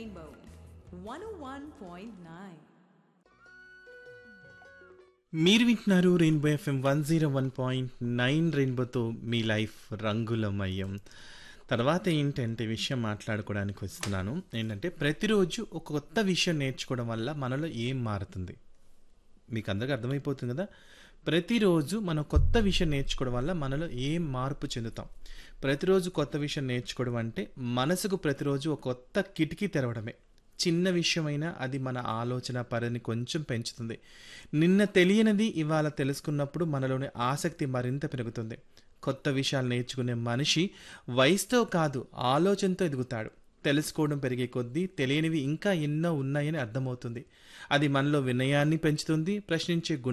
Rainbow 101.9. మీరు వింటున్నారు rainbow FM one zero one point nine రెయిన్బోతో మీ లైఫ్ రంగులమయం తర్వాత ఏంటంటే విషయం మాట్లాడుకోవడానికి వస్తున్నాను ఏంటంటే ప్రతిరోజు ఒక కొత్త విషయం నేర్చుకోవడం వల్ల మనలో ఏం మారుతుంది మీకు అందరికీ అర్థమైపోతుంది కదా ప్రతిరోజు మనం కొత్త విషయం నేర్చుకోవడం వల్ల మనలో ఏం మార్పు చెందుతాం ప్రతిరోజు కొత్త విషయం నేర్చుకోవడం అంటే మనసుకు ప్రతిరోజు ఒక కొత్త కిటికీ తెరవడమే చిన్న విషయమైనా అది మన ఆలోచన పరిధిని కొంచెం పెంచుతుంది నిన్న తెలియనిది ఇవాళ తెలుసుకున్నప్పుడు మనలోని ఆసక్తి మరింత పెరుగుతుంది కొత్త విషయాలు నేర్చుకునే మనిషి వయసుతో కాదు ఆలోచనతో ఎదుగుతాడు తెలుసుకోవడం పెరిగే కొద్దీ తెలియనివి ఇంకా ఎన్నో ఉన్నాయని అర్థమవుతుంది అది మనలో వినయాన్ని పెంచుతుంది ప్రశ్నించే గుణం